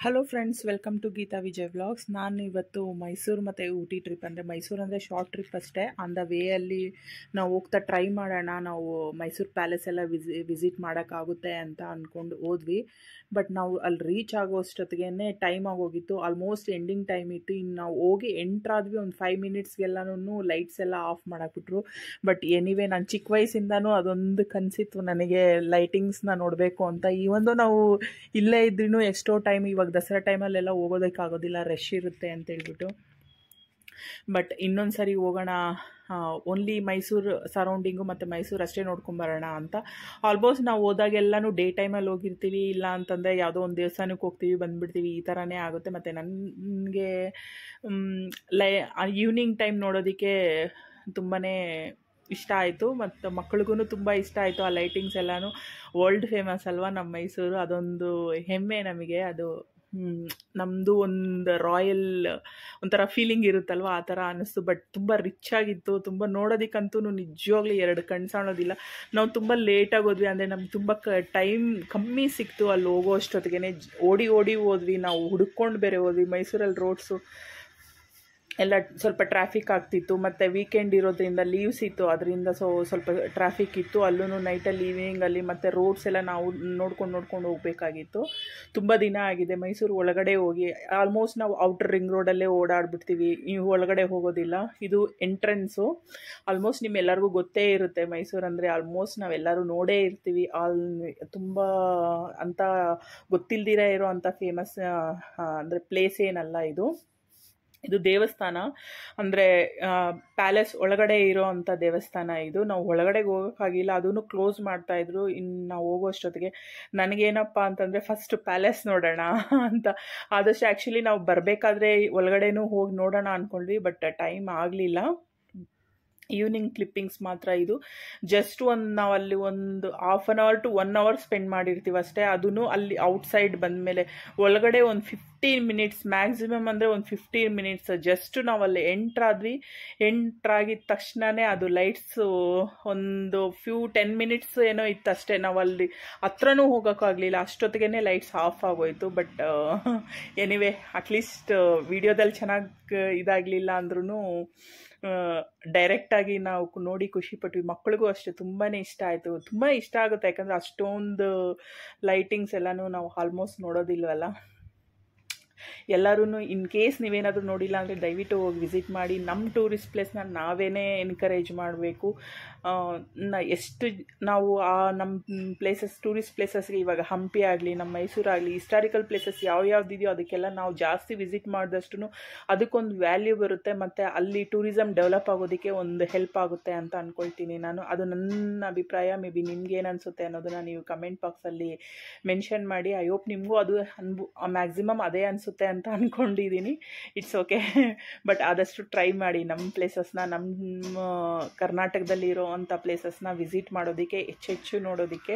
hello friends welcome to Geetha Vijay vlogs ನಾನು ಇವತ್ತು ಮೈಸೂರು ಮತ್ತು ಊಟಿ ಟ್ರಿಪ್ ಅಂದರೆ ಮೈಸೂರು ಅಂದರೆ ಶಾರ್ಟ್ ಟ್ರಿಪ್ ಅಷ್ಟೇ ಆನ್ ದ ವೇಯಲ್ಲಿ ನಾವು ಹೋಗ್ತಾ ಟ್ರೈ ಮಾಡೋಣ ನಾವು ಮೈಸೂರು ಪ್ಯಾಲೇಸ್ ಎಲ್ಲ ವಿಸಿ ವಿಸಿಟ್ ಮಾಡೋಕ್ಕಾಗುತ್ತೆ ಅಂತ ಅಂದ್ಕೊಂಡು ಹೋದ್ವಿ ಬಟ್ ನಾವು ಅಲ್ಲಿ ರೀಚ್ ಆಗೋ ಅಷ್ಟೊತ್ತಿಗೆ ಟೈಮ್ ಆಗೋಗಿತ್ತು ಆಲ್ಮೋಸ್ಟ್ ಎಂಡಿಂಗ್ ಟೈಮ್ ಇತ್ತು ಇನ್ನು ನಾವು ಹೋಗಿ ಎಂಟ್ರಾದ್ವಿ ಒಂದು ಫೈವ್ ಮಿನಿಟ್ಸ್ಗೆಲ್ಲನೂ ಲೈಟ್ಸ್ ಎಲ್ಲ ಆಫ್ ಮಾಡಾಕ್ಬಿಟ್ರು ಬಟ್ ಎನಿವೇ ನಾನು ಚಿಕ್ಕ ವಯಸ್ಸಿಂದನೂ ಅದೊಂದು ಕನಸಿತ್ತು ನನಗೆ ಲೈಟಿಂಗ್ಸ್ನ ನೋಡಬೇಕು ಅಂತ ಈ ಒಂದು ನಾವು ಇಲ್ಲೇ ಇದ್ರೂ ಎಷ್ಟೋ ಟೈಮ್ ಇವಾಗ ದಸರಾ ಟೈಮಲ್ಲೆಲ್ಲ ಹೋಗೋದಕ್ಕಾಗೋದಿಲ್ಲ ರಶ್ ಇರುತ್ತೆ ಅಂತ ಹೇಳ್ಬಿಟ್ಟು ಬಟ್ ಇನ್ನೊಂದು ಸರಿ ಹೋಗೋಣ ಓನ್ಲಿ ಮೈಸೂರು ಸರೌಂಡಿಂಗು ಮತ್ತು ಮೈಸೂರು ಅಷ್ಟೇ ನೋಡ್ಕೊಂಬರೋಣ ಅಂತ ಆಲ್ಮೋಸ್ಟ್ ನಾವು ಹೋದಾಗೆಲ್ಲನೂ ಡೇ ಟೈಮಲ್ಲಿ ಹೋಗಿರ್ತೀವಿ ಇಲ್ಲ ಅಂತಂದರೆ ಯಾವುದೋ ಒಂದು ದೇವಸ್ಥಾನಕ್ಕೆ ಹೋಗ್ತೀವಿ ಬಂದುಬಿಡ್ತೀವಿ ಈ ಥರನೇ ಆಗುತ್ತೆ ಮತ್ತು ನನಗೆ ಲೈ ಈವ್ನಿಂಗ್ ಟೈಮ್ ನೋಡೋದಕ್ಕೆ ತುಂಬಾ ಇಷ್ಟ ಆಯಿತು ಮತ್ತು ಮಕ್ಳಿಗೂ ತುಂಬ ಇಷ್ಟ ಆಯಿತು ಆ ಲೈಟಿಂಗ್ಸ್ ಎಲ್ಲನೂ ವರ್ಲ್ಡ್ ಫೇಮಸ್ ಅಲ್ವಾ ನಮ್ಮ ಮೈಸೂರು ಅದೊಂದು ಹೆಮ್ಮೆ ನಮಗೆ ಅದು ನಮ್ಮದು ಒಂದು ರಾಯಲ್ ಒಂಥರ ಫೀಲಿಂಗ್ ಇರುತ್ತಲ್ವ ಆ ಥರ ಅನ್ನಿಸ್ತು ಬಟ್ ತುಂಬ ರಿಚ್ ಆಗಿತ್ತು ತುಂಬ ನೋಡೋದಕ್ಕಂತೂ ನಿಜವಾಗ್ಲೂ ಎರಡು ಕಣ್ಣು ಸಾಣೋದಿಲ್ಲ ನಾವು ತುಂಬ ಲೇಟಾಗಿ ಹೋದ್ವಿ ಅಂದರೆ ನಮ್ಗೆ ತುಂಬ ಕ ಟೈಮ್ ಕಮ್ಮಿ ಸಿಕ್ತು ಅಲ್ಲಿ ಹೋಗೋ ಅಷ್ಟೊತ್ತಿಗೆ ಓಡಿ ಓಡಿ ಹೋದ್ವಿ ನಾವು ಹುಡ್ಕೊಂಡು ಬೇರೆ ಹೋದ್ವಿ ಮೈಸೂರಲ್ಲಿ ರೋಡ್ಸು ಎಲ್ಲ ಸ್ವಲ್ಪ ಟ್ರಾಫಿಕ್ ಆಗ್ತಿತ್ತು ಮತ್ತು ವೀಕೆಂಡ್ ಇರೋದ್ರಿಂದ ಲೀವ್ಸ್ ಇತ್ತು ಅದರಿಂದ ಸೊ ಸ್ವಲ್ಪ ಟ್ರಾಫಿಕ್ ಇತ್ತು ಅಲ್ಲೂ ನೈಟಲ್ಲಿ ಈವ್ನಿಂಗಲ್ಲಿ ಮತ್ತು ರೋಡ್ಸ್ ಎಲ್ಲ ನಾವು ನೋಡ್ಕೊಂಡು ನೋಡ್ಕೊಂಡು ಹೋಗಬೇಕಾಗಿತ್ತು ತುಂಬ ದಿನ ಆಗಿದೆ ಮೈಸೂರು ಒಳಗಡೆ ಹೋಗಿ ಆಲ್ಮೋಸ್ಟ್ ನಾವು ಔಟರ್ ರಿಂಗ್ ರೋಡಲ್ಲೇ ಓಡಾಡ್ಬಿಡ್ತೀವಿ ನೀವು ಒಳಗಡೆ ಹೋಗೋದಿಲ್ಲ ಇದು ಎಂಟ್ರೆನ್ಸು ಆಲ್ಮೋಸ್ಟ್ ನಿಮ್ಮೆಲ್ಲರಿಗೂ ಗೊತ್ತೇ ಇರುತ್ತೆ ಮೈಸೂರು ಅಂದರೆ ಆಲ್ಮೋಸ್ಟ್ ನಾವೆಲ್ಲರೂ ನೋಡೇ ಇರ್ತೀವಿ ಆಲ್ ತುಂಬ ಅಂತ ಗೊತ್ತಿಲ್ದಿರ ಇರೋ ಅಂಥ ಫೇಮಸ್ ಅಂದರೆ ಪ್ಲೇಸ್ ಏನಲ್ಲ ಇದು ಇದು ದೇವಸ್ಥಾನ ಅಂದರೆ ಪ್ಯಾಲೇಸ್ ಒಳಗಡೆ ಇರೋ ಅಂಥ ದೇವಸ್ಥಾನ ಇದು ನಾವು ಒಳಗಡೆಗೆ ಹೋಗೋಕ್ಕಾಗಿಲ್ಲ ಅದನ್ನು ಕ್ಲೋಸ್ ಮಾಡ್ತಾಯಿದ್ರು ಇನ್ನು ನಾವು ಹೋಗೋ ಅಷ್ಟೊತ್ತಿಗೆ ನನಗೇನಪ್ಪ ಅಂತಂದರೆ ಫಸ್ಟ್ ಪ್ಯಾಲೇಸ್ ನೋಡೋಣ ಅಂತ ಆದಷ್ಟು ಆ್ಯಕ್ಚುಲಿ ನಾವು ಬರಬೇಕಾದ್ರೆ ಒಳಗಡೆನೂ ಹೋಗಿ ನೋಡೋಣ ಅಂದ್ಕೊಂಡ್ವಿ ಬಟ್ ಟೈಮ್ ಆಗಲಿಲ್ಲ ಈವ್ನಿಂಗ್ ಕ್ಲಿಪ್ಪಿಂಗ್ಸ್ ಮಾತ್ರ ಇದು ಜಸ್ಟ್ ಒಂದು ನಾವು ಅಲ್ಲಿ ಒಂದು half an hour to one hour spend ಮಾಡಿರ್ತೀವಿ ಅಷ್ಟೇ ಅದೂ ಅಲ್ಲಿ ಔಟ್ಸೈಡ್ ಬಂದಮೇಲೆ ಒಳಗಡೆ ಒಂದು ಫಿಫ್ಟೀನ್ ಮಿನಿಟ್ಸ್ ಮ್ಯಾಕ್ಸಿಮಮ್ ಅಂದರೆ ಒಂದು ಫಿಫ್ಟೀನ್ ಮಿನಿಟ್ಸ್ ಜಸ್ಟ್ ನಾವು ಅಲ್ಲಿ ಎಂಟ್ರಾದ್ವಿ ಎಂಟ್ರಾಗಿದ ತಕ್ಷಣವೇ ಅದು ಲೈಟ್ಸು ಒಂದು ಫ್ಯೂ ಟೆನ್ ಮಿನಿಟ್ಸ್ ಏನೋ ಇತ್ತು ಅಷ್ಟೇ ನಾವು ಅಲ್ಲಿ ಹತ್ರನೂ ಹೋಗೋಕ್ಕಾಗಲಿಲ್ಲ ಅಷ್ಟೊತ್ತಿಗೆ ಲೈಟ್ಸ್ ಆಫ್ ಆಗೋಯ್ತು ಬಟ್ ಎನಿವೆ ಅಟ್ಲೀಸ್ಟ್ ವಿಡಿಯೋದಲ್ಲಿ ಚೆನ್ನಾಗಿ ಇದಾಗಲಿಲ್ಲ ಅಂದ್ರೂ ಡೈರೆಕ್ಟಾಗಿ ನಾವು ನೋಡಿ ಖುಷಿ ಪಟ್ವಿ ಮಕ್ಳಿಗೂ ಅಷ್ಟೇ ತುಂಬಾ ಇಷ್ಟ ಆಯಿತು ತುಂಬ ಇಷ್ಟ ಆಗುತ್ತೆ ಯಾಕಂದರೆ ಅಷ್ಟೊಂದು ಲೈಟಿಂಗ್ಸ್ ಎಲ್ಲನೂ ನಾವು ಆಲ್ಮೋಸ್ಟ್ ನೋಡೋದಿಲ್ವಲ್ಲ ಎಲ್ಲರೂ ಇನ್ ಕೇಸ್ ನೀವೇನಾದರೂ ನೋಡಿಲ್ಲ ಅಂದರೆ ದಯವಿಟ್ಟು ಹೋಗಿ ವಿಸಿಟ್ ಮಾಡಿ ನಮ್ಮ ಟೂರಿಸ್ಟ್ ಪ್ಲೇಸ್ನ ನಾವೇ ಎನ್ಕರೇಜ್ ಮಾಡಬೇಕು ನ ಎಷ್ಟು ನಾವು ಆ ನಮ್ಮ ಪ್ಲೇಸಸ್ ಟೂರಿಸ್ಟ್ ಪ್ಲೇಸಸ್ಗೆ ಇವಾಗ ಹಂಪಿ ಆಗಲಿ ನಮ್ಮ ಮೈಸೂರಾಗಲಿ ಹಿಸ್ಟಾರಿಕಲ್ ಪ್ಲೇಸಸ್ ಯಾವ ಯಾವುದಿದೆಯೋ ಅದಕ್ಕೆಲ್ಲ ನಾವು ಜಾಸ್ತಿ ವಿಸಿಟ್ ಮಾಡಿದಷ್ಟು ಅದಕ್ಕೊಂದು ವ್ಯಾಲ್ಯೂ ಬರುತ್ತೆ ಮತ್ತು ಅಲ್ಲಿ ಟೂರಿಸಮ್ ಡೆವಲಪ್ ಆಗೋದಕ್ಕೆ ಒಂದು ಹೆಲ್ಪ್ ಆಗುತ್ತೆ ಅಂತ ಅಂದ್ಕೊಳ್ತೀನಿ ನಾನು ಅದು ನನ್ನ ಅಭಿಪ್ರಾಯ ಮೇ ಬಿ ನಿಮ್ಗೆ ಏನು ಅನಿಸುತ್ತೆ ಅನ್ನೋದನ್ನು ನೀವು ಕಮೆಂಟ್ ಬಾಕ್ಸಲ್ಲಿ ಮೆನ್ಷನ್ ಮಾಡಿ ಐ ಹೋಪ್ ನಿಮಗೂ ಅದು ಅನ್ಬು ಮ್ಯಾಕ್ಸಿಮಮ್ ಅದೇ ಅನಿಸುತ್ತೆ ಅಂತ ಅಂದ್ಕೊಂಡಿದ್ದೀನಿ ಇಟ್ಸ್ ಓಕೆ ಬಟ್ ಆದಷ್ಟು ಟ್ರೈ ಮಾಡಿ ನಮ್ಮ ಪ್ಲೇಸಸ್ನ ನಮ್ಮ ಕರ್ನಾಟಕದಲ್ಲಿ ಇರೋ ಅಂಥ ಪ್ಲೇಸಸ್ನ ವಿಸಿಟ್ ಮಾಡೋದಕ್ಕೆ ಹೆಚ್ಚೆಚ್ಚು ನೋಡೋದಕ್ಕೆ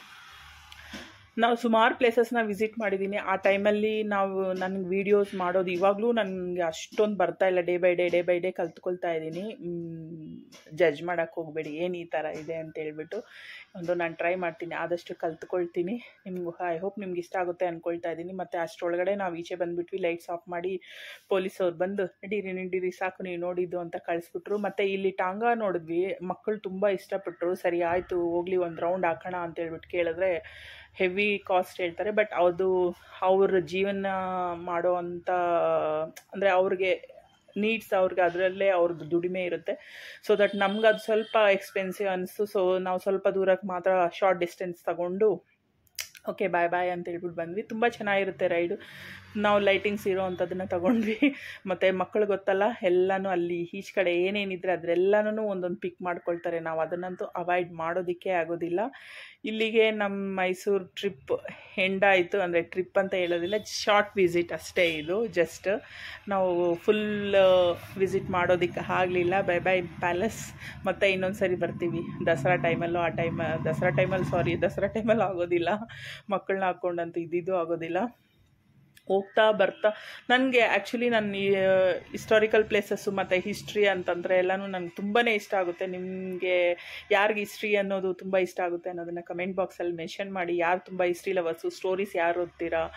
ನಾವು ಸುಮಾರು ಪ್ಲೇಸಸ್ನ ವಿಸಿಟ್ ಮಾಡಿದ್ದೀನಿ ಆ ಟೈಮಲ್ಲಿ ನಾವು ನನಗೆ ವೀಡಿಯೋಸ್ ಮಾಡೋದು ಇವಾಗಲೂ ನನಗೆ ಅಷ್ಟೊಂದು ಬರ್ತಾ ಇಲ್ಲ day by day day by day ಕಲ್ತ್ಕೊಳ್ತಾ ಇದ್ದೀನಿ ಜಡ್ಜ್ ಮಾಡೋಕ್ಕೆ ಹೋಗಬೇಡಿ ಏನು ಈ ಥರ ಇದೆ ಅಂತ ಹೇಳ್ಬಿಟ್ಟು ಒಂದು ನಾನು ಟ್ರೈ ಮಾಡ್ತೀನಿ ಆದಷ್ಟು ಕಲ್ತ್ಕೊಳ್ತೀನಿ ನಿಮ್ಗೆ ಐ ಹೋಪ್ ನಿಮ್ಗೆ ಇಷ್ಟ ಆಗುತ್ತೆ ಅಂದ್ಕೊಳ್ತಾ ಇದ್ದೀನಿ ಮತ್ತು ಅಷ್ಟರೊಳಗಡೆ ನಾವು ಈಚೆ ಬಂದುಬಿಟ್ವಿ ಲೈಟ್ಸ್ ಆಫ್ ಮಾಡಿ ಪೊಲೀಸವ್ರು ಬಂದು ನಡೀರಿ ನಡೀರಿ ಸಾಕು ನೀವು ನೋಡಿದ್ದು ಅಂತ ಕಳಿಸ್ಬಿಟ್ರು ಮತ್ತು ಇಲ್ಲಿ ಟಾಂಗ ನೋಡಿದ್ವಿ ಮಕ್ಕಳು ತುಂಬ ಇಷ್ಟಪಟ್ಟರು ಸರಿ ಆಯಿತು ಹೋಗ್ಲಿ ಒಂದು ರೌಂಡ್ ಹಾಕೋಣ ಅಂತ ಹೇಳ್ಬಿಟ್ಟು ಕೇಳಿದ್ರೆ ಹೆವಿ ಕಾಸ್ಟ್ ಹೇಳ್ತಾರೆ ಬಟ್ ಅದು ಅವ್ರ ಜೀವನ ಮಾಡೋ ಅಂಥ ಅಂದರೆ ಅವ್ರಿಗೆ ನೀಡ್ಸ್ ಅವ್ರಿಗೆ ಅದರಲ್ಲೇ ಅವ್ರದ್ದು ದುಡಿಮೆ ಇರುತ್ತೆ ಸೊ ದಟ್ ನಮ್ಗೆ ಅದು ಸ್ವಲ್ಪ ಎಕ್ಸ್ಪೆನ್ಸಿವ್ ಅನಿಸ್ತು ಸೊ ನಾವು ಸ್ವಲ್ಪ ದೂರಕ್ಕೆ ಮಾತ್ರ ಶಾರ್ಟ್ ಡಿಸ್ಟೆನ್ಸ್ ತಗೊಂಡು ಓಕೆ ಬಾಯ್ ಬಾಯ್ ಅಂತ ಹೇಳ್ಬಿಟ್ಟು ಬಂದ್ವಿ ತುಂಬ ಚೆನ್ನಾಗಿರುತ್ತೆ ರೈಡು ನಾವು ಲೈಟಿಂಗ್ಸ್ ಇರೋ ಅಂಥದ್ದನ್ನು ತೊಗೊಂಡ್ವಿ ಮತ್ತು ಮಕ್ಕಳು ಗೊತ್ತಲ್ಲ ಎಲ್ಲನೂ ಅಲ್ಲಿ ಈಚ್ ಕಡೆ ಏನೇನಿದ್ರೆ ಅದರೆಲ್ಲನೂ ಒಂದೊಂದು ಪಿಕ್ ಮಾಡ್ಕೊಳ್ತಾರೆ ನಾವು ಅದನ್ನಂತೂ ಅವಾಯ್ಡ್ ಮಾಡೋದಕ್ಕೆ ಆಗೋದಿಲ್ಲ ಇಲ್ಲಿಗೆ ನಮ್ಮ ಮೈಸೂರು ಟ್ರಿಪ್ ಎಂಡಾಯಿತು ಅಂದರೆ ಟ್ರಿಪ್ ಅಂತ ಹೇಳೋದಿಲ್ಲ ಶಾರ್ಟ್ ವಿಸಿಟ್ ಅಷ್ಟೇ ಇದು ಜಸ್ಟ್ ನಾವು ಫುಲ್ ವಿಸಿಟ್ ಮಾಡೋದಕ್ಕೆ ಆಗಲಿಲ್ಲ ಬೈ ಬೈ ಪ್ಯಾಲೇಸ್ ಮತ್ತು ಇನ್ನೊಂದು ಸರಿ ಬರ್ತೀವಿ ದಸರಾ ಟೈಮಲ್ಲೂ ಆ ಟೈಮ್ ದಸರಾ ಟೈಮಲ್ಲಿ ಸಾರಿ ದಸರಾ ಟೈಮಲ್ಲಿ ಆಗೋದಿಲ್ಲ ಮಕ್ಕಳನ್ನ ಹಾಕ್ಕೊಂಡಂತೂ ಇದ್ದಿದ್ದು ಆಗೋದಿಲ್ಲ ಹೋಗ್ತಾ ಬರ್ತಾ ನನಗೆ ಆ್ಯಕ್ಚುಲಿ ನನ್ನ ಈ ಹಿಸ್ಟಾರಿಕಲ್ ಪ್ಲೇಸಸ್ಸು ಮತ್ತು ಹಿಸ್ಟ್ರಿ ಅಂತಂದರೆ ಎಲ್ಲನೂ ನನಗೆ ತುಂಬಾ ಇಷ್ಟ ಆಗುತ್ತೆ ನಿಮಗೆ ಯಾರಿಗೆ ಹಿಸ್ಟ್ರಿ ಅನ್ನೋದು ತುಂಬ ಇಷ್ಟ ಆಗುತ್ತೆ ಅನ್ನೋದನ್ನು ಕಮೆಂಟ್ ಬಾಕ್ಸಲ್ಲಿ ಮೆನ್ಷನ್ ಮಾಡಿ ಯಾರು ತುಂಬ ಹಿಸ್ಟ್ರಿ ಲವರ್ಸು ಸ್ಟೋರೀಸ್ ಯಾರು ಓದ್ತೀರಾ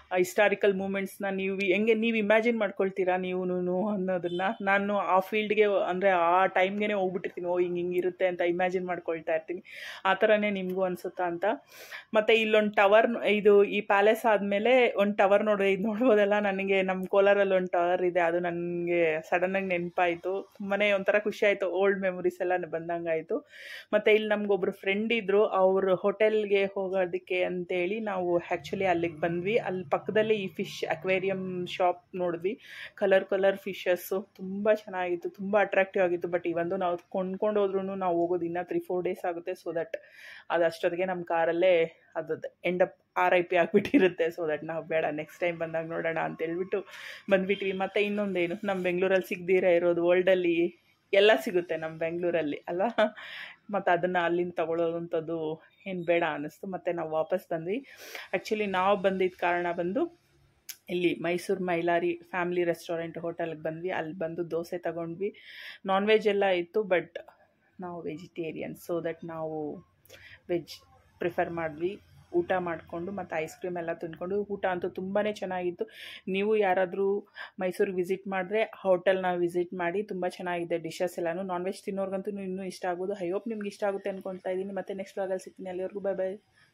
ಹಿಸ್ಟಾರಿಕಲ್ ಮೂಮೆಂಟ್ಸ್ನ ನೀವು ಹೆಂಗೆ ನೀವು ಇಮ್ಯಾಜಿನ್ ಮಾಡ್ಕೊಳ್ತೀರಾ ನೀವು ಅನ್ನೋದನ್ನ ನಾನು ಆ ಫೀಲ್ಡ್ಗೆ ಅಂದರೆ ಆ ಟೈಮ್ಗೆ ಹೋಗ್ಬಿಟ್ಟಿರ್ತೀನಿ ಓ ಹಿಂಗೆ ಹಿಂಗಿರುತ್ತೆ ಅಂತ ಇಮ್ಯಾಜಿನ್ ಮಾಡ್ಕೊಳ್ತಾ ಇರ್ತೀನಿ ಆ ಥರನೇ ನಿಮಗೂ ಅನಿಸುತ್ತಾ ಅಂತ ಮತ್ತು ಇಲ್ಲೊಂದು ಟವರ್ ಇದು ಈ ಪ್ಯಾಲೇಸ್ ಆದಮೇಲೆ ಒಂದು ಟವರ್ ನೋಡಿ ಇದು ನೋಡ್ಬೋದಲ್ಲ ನನಗೆ ನಮ್ಮ ಕೋಲಾರಲ್ಲಿ ಒಂದು ಟವರ್ ಇದೆ ಅದು ನನಗೆ ಸಡನ್ನಾಗಿ ನೆನಪಾಯಿತು ತುಂಬಾ ಒಂಥರ ಖುಷಿ ಆಯಿತು ಓಲ್ಡ್ ಮೆಮೊರೀಸ್ ಎಲ್ಲ ಬಂದಂಗಾಯಿತು ಮತ್ತು ಇಲ್ಲಿ ನಮಗೊಬ್ರು ಫ್ರೆಂಡ್ ಇದ್ದರು ಅವರು ಹೋಟೆಲ್ಗೆ ಹೋಗೋದಕ್ಕೆ ಅಂತೇಳಿ ನಾವು ಆ್ಯಕ್ಚುಲಿ ಅಲ್ಲಿಗೆ ಬಂದ್ವಿ ಅಲ್ಲಿ ಪಕ್ಕದಲ್ಲೇ ಈ ಫಿಶ್ ಅಕ್ವೇರಿಯಂ ಶಾಪ್ ನೋಡಿದ್ವಿ ಕಲರ್ ಕಲರ್ ಫಿಶಸ್ಸು ತುಂಬ ಚೆನ್ನಾಗಿತ್ತು ತುಂಬ ಅಟ್ರಾಕ್ಟಿವ್ ಆಗಿತ್ತು ಬಟ್ ಇವೊಂದು ನಾವು ಕೊಂಡ್ಕೊಂಡು ಹೋದ್ರೂ ನಾವು ಹೋಗೋದು ಇನ್ನೂ ತ್ರೀ ಫೋರ್ ಡೇಸ್ ಆಗುತ್ತೆ ಸೊ ದಟ್ ಅದು ಅಷ್ಟೊತ್ತಿಗೆ ನಮ್ಮ ಕಾರಲ್ಲೇ ಅದು end up R I P ಆಗಿಬಿಟ್ಟಿರುತ್ತೆ ಸೊ ದಟ್ ನಾವು ಬೇಡ ನೆಕ್ಸ್ಟ್ ಟೈಮ್ ಬಂದಾಗ ನೋಡೋಣ ಅಂತ ಹೇಳ್ಬಿಟ್ಟು ಬಂದ್ಬಿಟ್ವಿ ಮತ್ತು ಇನ್ನೊಂದೇನು ನಮ್ಮ ಬೆಂಗಳೂರಲ್ಲಿ ಸಿಗದಿರ ಇರೋದು ವರ್ಲ್ಡಲ್ಲಿ ಎಲ್ಲ ಸಿಗುತ್ತೆ ನಮ್ಮ ಬೆಂಗಳೂರಲ್ಲಿ ಅಲ್ವಾ ಮತ್ತು ಅದನ್ನು ಅಲ್ಲಿಂದ ತಗೊಳ್ಳೋವಂಥದ್ದು ಏನು ಬೇಡ ಅನ್ನಿಸ್ತು ಮತ್ತು ನಾವು ವಾಪಸ್ ಬಂದ್ವಿ ಆ್ಯಕ್ಚುಲಿ ನಾವು ಬಂದಿದ್ದ ಕಾರಣ ಬಂದು ಇಲ್ಲಿ ಮೈಸೂರು ಮೈಲಾರಿ ಫ್ಯಾಮಿಲಿ ರೆಸ್ಟೋರೆಂಟ್ ಹೋಟೆಲ್ಗೆ ಬಂದ್ವಿ ಅಲ್ಲಿ ಬಂದು ದೋಸೆ ತಗೊಂಡ್ವಿ ನಾನ್ ವೆಜ್ ಎಲ್ಲ ಇತ್ತು ಬಟ್ ನಾವು ವೆಜಿಟೇರಿಯನ್ ಸೊ ದಟ್ ನಾವು ವೆಜ್ ಪ್ರಿಫರ್ ಮಾಡಿದ್ವಿ ಊಟ ಮಾಡಿಕೊಂಡು ಮತ್ತು ಐಸ್ ಕ್ರೀಮ್ ಎಲ್ಲ ತಿಂದ್ಕೊಂಡು ಊಟ ಅಂತೂ ತುಂಬಾ ಚೆನ್ನಾಗಿತ್ತು ನೀವು ಯಾರಾದರೂ ಮೈಸೂರಿಗೆ ವಿಸಿಟ್ ಮಾಡಿದ್ರೆ ಹೋಟೆಲ್ನ ವಿಸಿಟ್ ಮಾಡಿ ತುಂಬ ಚೆನ್ನಾಗಿದೆ ಡಿಶಸ್ ಎಲ್ಲನೂ ನಾನ್ ವೆಜ್ ತಿನ್ನೋರ್ಗಂತೂ ಇನ್ನೂ ಇಷ್ಟ ಆಗೋದು ಐ ಹೋಪ್ ನಿಮ್ಗೆ ಇಷ್ಟ ಆಗುತ್ತೆ ಅಂದ್ಕೊಳ್ತಾ ಇದ್ದೀನಿ ಮತ್ತು ನೆಕ್ಸ್ಟ್ ವಾಗಲ್ಲಿ ಸಿಗ್ತೀನಿ ಅಲ್ಲಿವರೆಗೂ ಬೈ ಬೈ